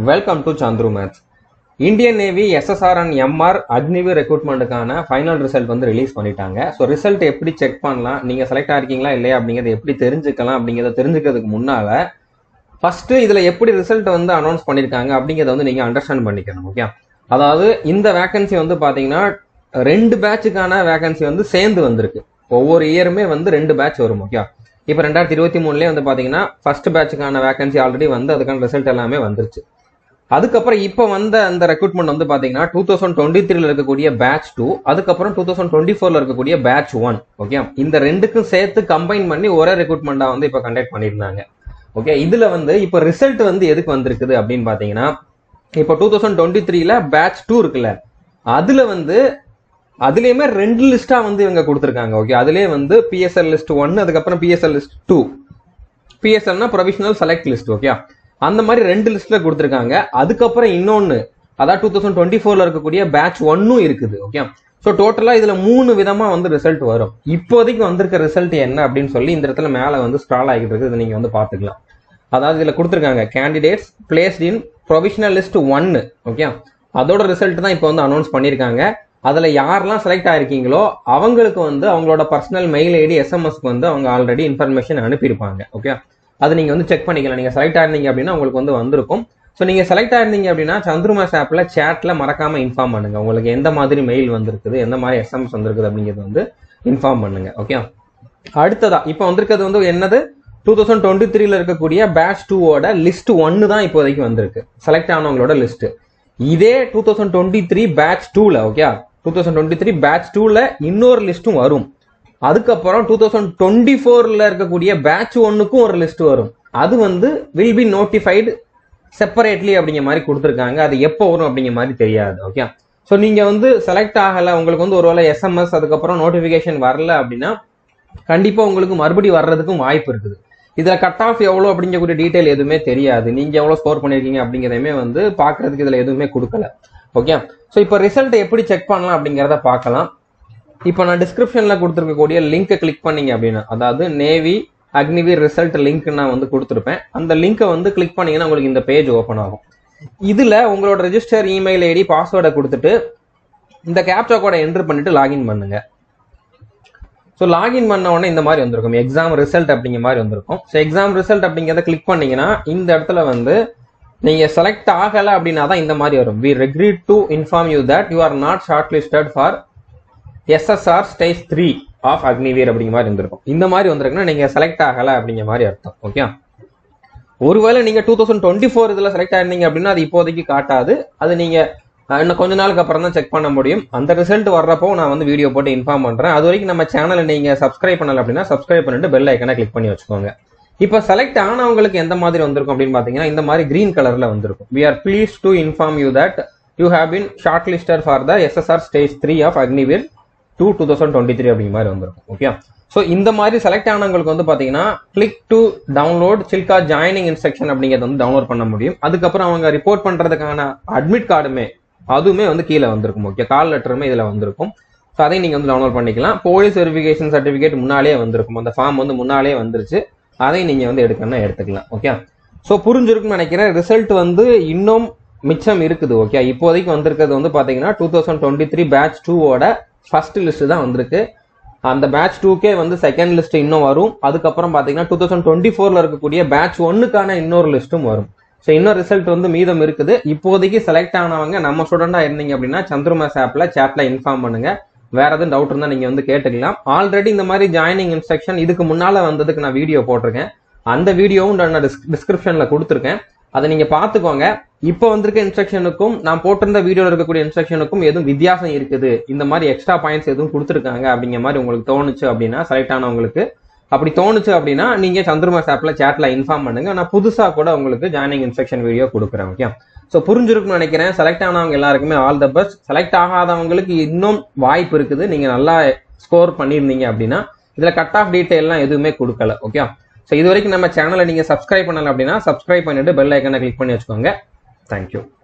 welcome to Chandru maths Indian navy SSR and MR Agniveer ரெக்ரூட்மெண்ட்டுக்கான final result வந்து release பண்ணிட்டாங்க so result எப்படி check பண்ணலாம் நீங்கள் செலக்ட் ஆயிருக்கீங்களா இல்லையா அப்படிங்கிறத எப்படி தெரிஞ்சுக்கலாம் அப்படிங்கிறத தெரிஞ்சுக்கிறதுக்கு முன்னால ஃபர்ஸ்ட் இதுல எப்படி ரிசல்ட் வந்து அனௌன்ஸ் பண்ணிருக்காங்க அப்படிங்கறத வந்து நீங்க அண்டர்ஸ்டாண்ட் பண்ணிக்கணும் ஓகே அதாவது இந்த வேகன்சி வந்து பாத்தீங்கன்னா ரெண்டு பேட்சுக்கான வேகன்சி வந்து சேர்ந்து வந்திருக்கு ஒவ்வொரு இயருமே வந்து ரெண்டு பேட்ச் வரும் ஓகே இப்போ ரெண்டாயிரத்தி இருபத்தி மூணுலேயே வந்து பாத்தீங்கன்னா ஃபர்ஸ்ட் பேட்சுக்கான வேகன்சி ஆல்ரெடி வந்து அதுக்கான ரிசல்ட் எல்லாமே வந்துருச்சு அதுக்கப்புறம் இப்போ வந்த அந்த ரெக்ரூட்மெண்ட் வந்து பாத்தீங்கன்னா டூ தௌசண்ட் டுவெண்ட்டி த்ரீல இருக்கக்கூடிய பேட்ச் டூ அதுக்கப்புறம் டூ தௌசண்ட் டுவெண்ட்டி ஃபோர்ல இருக்கக்கூடிய பேட்ச் ஒன் ஓகே இந்த ரெண்டுக்கும் சேர்த்து கம்பைன் பண்ணி ஒரே ரெக்ரூட்மெண்டா வந்து இப்போ கண்டக்ட் பண்ணியிருந்தாங்க ஓகே இதுல வந்து இப்போ ரிசல்ட் வந்து எதுக்கு வந்திருக்குது அப்படின்னு பாத்தீங்கன்னா இப்போ டூ தௌசண்ட் டுவெண்ட்டி த்ரீல பேட்ச் டூ இருக்குல்ல அதுல வந்து அதுலயுமே ரெண்டு லிஸ்டா வந்து இவங்க கொடுத்துருக்காங்க ஓகே அதுலயே வந்து பிஎஸ்எல் லிஸ்ட் ஒன் அதுக்கப்புறம் பிஎஸ்எல் லிஸ்ட் டூ பிஎஸ்எல்னா ப்ரொவிஷனல் செலக்ட் லிஸ்ட் ஓகே அந்த மாதிரி ரெண்டு லிஸ்ட்ல கொடுத்துருக்காங்க அதுக்கப்புறம் இன்னொன்னு அதாவது டூ தௌசண்ட் டுவெண்ட்டி ஃபோர்ல இருக்கக்கூடிய பேட்ச் ஒன்னும் இருக்குது ஓகே ஸோ டோட்டலா இதுல மூணு விதமா வந்து ரிசல்ட் வரும் இப்போதைக்கு வந்திருக்க ரிசல்ட் என்ன அப்படின்னு சொல்லி இந்த இடத்துல மேல வந்து ஸ்க்ரால் ஆகிட்டு இருக்கு இதை நீங்க வந்து பாத்துக்கலாம் அதாவது இதுல கொடுத்துருக்காங்க candidates placed in provisional list ஒன்னு ஓகே அதோட ரிசல்ட் தான் இப்போ வந்து அனௌன்ஸ் பண்ணியிருக்காங்க அதுல யாரெல்லாம் செலக்ட் ஆயிருக்கீங்களோ அவங்களுக்கு வந்து அவங்களோட பர்சனல் மெயில் ஐடி எஸ்எம்எஸ்க்கு வந்து அவங்க ஆல்ரெடி இன்ஃபர்மேஷன் அனுப்பியிருப்பாங்க ஓகே அது நீங்க வந்து செக் பண்ணிக்கலாம் நீங்க செலக்ட் ஆயிருந்தீங்க அப்படின்னா உங்களுக்கு வந்து வந்திருக்கும் ஸோ நீங்க செலக்ட் ஆயிருந்தீங்க அப்படின்னா சந்துருமாஸ் ஆப்ல சேட்ல மறக்காம இன்ஃபார்ம் பண்ணுங்க உங்களுக்கு எந்த மாதிரி மெயில் வந்திருக்குது எந்த மாதிரி எஸ்எம்எஸ் வந்திருக்குது அப்படிங்கிறது வந்து இன்ஃபார்ம் பண்ணுங்க ஓகே அடுத்ததா இப்போ வந்திருக்கிறது வந்து என்னது டூ தௌசண்ட் டுவெண்ட்டி த்ரீல இருக்கக்கூடிய பேட்ச் டூவோட லிஸ்ட் ஒன்னு தான் இப்போதைக்கு வந்திருக்கு செலக்ட் ஆனவங்களோட லிஸ்ட் இதே two thousand twenty three batch டூல okay two thousand twenty three batch டூல இன்னொரு லிஸ்ட்டும் வரும் அதுக்கப்புறம் டூ தௌசண்ட் டுவெண்ட்டி ஃபோர்ல இருக்கக்கூடிய பேட்ச் ஒன்னுக்கும் ஒரு லிஸ்ட் வரும் அது வந்து வில் பி நோட்டிஃபைடு செப்பரேட்லி அப்படிங்கிற மாதிரி கொடுத்துருக்காங்க அது எப்போ வரும் அப்படிங்கிற மாதிரி தெரியாது ஓகே ஸோ நீங்க வந்து செலக்ட் ஆகல உங்களுக்கு வந்து ஒருவேளை எஸ்எம்எஸ் அதுக்கப்புறம் நோட்டிஃபிகேஷன் வரல அப்படின்னா கண்டிப்பா உங்களுக்கு மறுபடியும் வர்றதுக்கும் வாய்ப்பு இருக்குது இதுல கட் ஆஃப் எவ்வளவு அப்படிங்கக்கூடிய டீடைல் எதுவுமே தெரியாது நீங்க எவ்வளவு ஸ்கோர் பண்ணிருக்கீங்க அப்படிங்கிறதையுமே வந்து பாக்குறதுக்கு இதுல எதுவுமே கொடுக்கல ஓகே ஸோ இப்போ ரிசல்ட் எப்படி செக் பண்ணலாம் அப்படிங்கிறத பார்க்கலாம் இப்போ நான் டிஸ்கிரிப்ஷன்ல கொடுத்துருக்கக்கூடிய லிங்கை கிளிக் பண்ணீங்க அப்படின்னா அதாவது நேவி அக்னிவீர் ரிசல்ட் லிங்க் நான் வந்து கொடுத்துருப்பேன் அந்த லிங்கை வந்து கிளிக் பண்ணீங்கன்னா உங்களுக்கு இந்த பேஜ் ஓப்பன் ஆகும் இதுல உங்களோட ரெஜிஸ்டர் இமெயில் ஐடி பாஸ்வேர்டை கொடுத்துட்டு இந்த கேப்சா கோடை என்ட்ரு பண்ணிட்டு லாகின் பண்ணுங்க ஸோ லாகின் பண்ண உடனே இந்த மாதிரி வந்திருக்கும் எக்ஸாம் ரிசல்ட் அப்படிங்கிற மாதிரி வந்திருக்கும் ஸோ எக்ஸாம் ரிசல்ட் அப்படிங்கிறத கிளிக் பண்ணீங்கன்னா இந்த இடத்துல வந்து நீங்க செலக்ட் ஆகல அப்படின்னா தான் இந்த மாதிரி வரும் we regret to inform you that you are not shortlisted for SSR stage three of Agniveer அப்படிங்கிற மாதிரி இருந்திருக்கும் இந்த மாதிரி வந்திருக்குன்னா நீங்க செலக்ட் ஆகல அப்படிங்கிற மாதிரி அர்த்தம் ஓகே ஒருவேளை நீங்க டூ தௌசண்ட் டுவெண்ட்டி ஃபோர் இதுல செலக்ட் ஆயிருந்தீங்க அப்படின்னா அது இப்போதைக்கு காட்டாது அது நீங்க அஹ், இன்னும் கொஞ்ச நாளுக்கு அப்புறம் தான் செக் பண்ண முடியும் அந்த ரிசல்ட் வர்றப்போ நான் வந்து வீடியோ போட்டு இன்ஃபார்ம் பண்றேன் அது வரைக்கும் நம்ம சேனலை நீங்க சப்ஸ்கிரைப் பண்ணல அப்படின்னா சப்ஸ்கிரைப் பண்ணிட்டு பெல் ஐக்கனை கிளிக் பண்ணி வச்சுக்கோங்க இப்போ செலக்ட் ஆனவங்களுக்கு எந்த மாதிரி வந்திருக்கும் அப்படின்னு பாத்தீங்கன்னா இந்த மாதிரி கிரீன் கலர்ல வந்திருக்கும் we are please to inform you that you have been shortlisted for the SSR stage three of Agniveer two two thousand twenty three அப்படிங்கிற மாதிரி வந்திருக்கும் ஓகே ஸோ இந்த மாதிரி செலக்ட் ஆனவங்களுக்கு வந்து பாத்தீங்கன்னா click to download Chilka joining instruction அப்படிங்கிறத வந்து டவுன்லோட் பண்ண முடியும் அதுக்கப்புறம் அவங்க ரிப்போர்ட் பண்றதுக்கான அட்மிட் கார்டுமே அதுவுமே வந்து கீழே வந்திருக்கும் ஓகே கால் லெட்டருமே இதுல வந்திருக்கும் ஸோ அதையும் நீங்க வந்து டவுன்லோட் பண்ணிக்கலாம் போலீஸ் வெரிஃபிகேஷன் சர்டிஃபிகேட் முன்னாலே வந்திருக்கும் அந்த ஃபார்ம் வந்து முன்னாலே வந்துருச்சு அதையும் நீங்க வந்து எடுக்கணும்னா எடுத்துக்கலாம் ஓகே ஸோ புரிஞ்சிருக்கும்னு நினைக்கிறேன் ரிசல்ட் வந்து இன்னும் மிச்சம் இருக்குது ஓகே இப்போதைக்கு வந்திருக்கிறது வந்து பாத்தீங்கன்னா two thousand twenty three batch டூவோட ஃபர்ஸ்ட் லிஸ்ட் தான் வந்திருக்கு அந்த பேட்ச் டூக்கே வந்து செகண்ட் லிஸ்ட் இன்னும் வரும் அதுக்கப்புறம் பாத்தீங்கன்னா டூ தௌசண்ட் டுவெண்ட்டி ஃபோர்ல இருக்கக்கூடிய பேட்ச் ஒன்னுக்கான இன்னொரு லிஸ்ட்டும் வரும் ஸோ இன்னொரு ரிசல்ட் வந்து மீதம் இருக்குது இப்போதைக்கு செலக்ட் ஆனவங்க நம்ம ஸ்டூடெண்டா இருந்தீங்க அப்படின்னா சந்திரமாஸ் ஆப்ல சேட்ல இன்ஃபார்ம் பண்ணுங்க வேற எதுவும் டவுட் இருந்தா நீங்க வந்து கேட்டுக்கலாம் ஆல்ரெடி இந்த மாதிரி ஜாயினிங் இன்ஸ்ட்ரக்ஷன் இதுக்கு முன்னால வந்ததுக்கு நான் வீடியோ போட்டிருக்கேன் அந்த வீடியோவும் நான் டிஸ்கிரிப்ஷன்ல கொடுத்துருக்கேன் அதை நீங்க பாத்துக்கோங்க இப்போ வந்திருக்க இன்ஸ்ட்ரக்ஷனுக்கும் நான் போட்டிருந்த வீடியோல இருக்கக்கூடிய இன்ஸ்ட்ரக்ஷனுக்கும் எதுவும் வித்தியாசம் இருக்குது இந்த மாதிரி எக்ஸ்ட்ரா பாயிண்ட்ஸ் எதுவும் கொடுத்துருக்காங்க அப்படிங்கிற மாதிரி உங்களுக்கு தோணுச்சு அப்படின்னா செலக்ட் ஆனவங்களுக்கு அப்படி தோணுச்சு அப்படின்னா நீங்க சந்திரமாஸ் ஆப்ல சேட்ல இன்ஃபார்ம் பண்ணுங்க நான் புதுசா கூட உங்களுக்கு ஜாயினிங் இன்ஸ்ட்ரக்ஷன் வீடியோ கொடுக்குறேன் ஓகே ஸோ புரிஞ்சிருக்கும்னு நினைக்கிறேன் செலக்ட் ஆனவங்க எல்லாருக்குமே ஆல் த பெஸ்ட் செலக்ட் ஆகாதவங்களுக்கு இன்னும் வாய்ப்பு இருக்குது நீங்க நல்லா ஸ்கோர் பண்ணியிருந்தீங்க அப்படின்னா இதுல கட் ஆஃப் டீடைல்லாம் எதுவுமே கொடுக்கல ஓகே ஸோ இது வரைக்கும் நம்ம சேனலை நீங்க சப்ஸ்கிரைப் பண்ணல அப்படின்னா சப்ஸ்கிரைப் பண்ணிட்டு பெல் ஐக்கனை கிளிக் பண்ணி வச்சுக்கோங்க தேங்க்யூ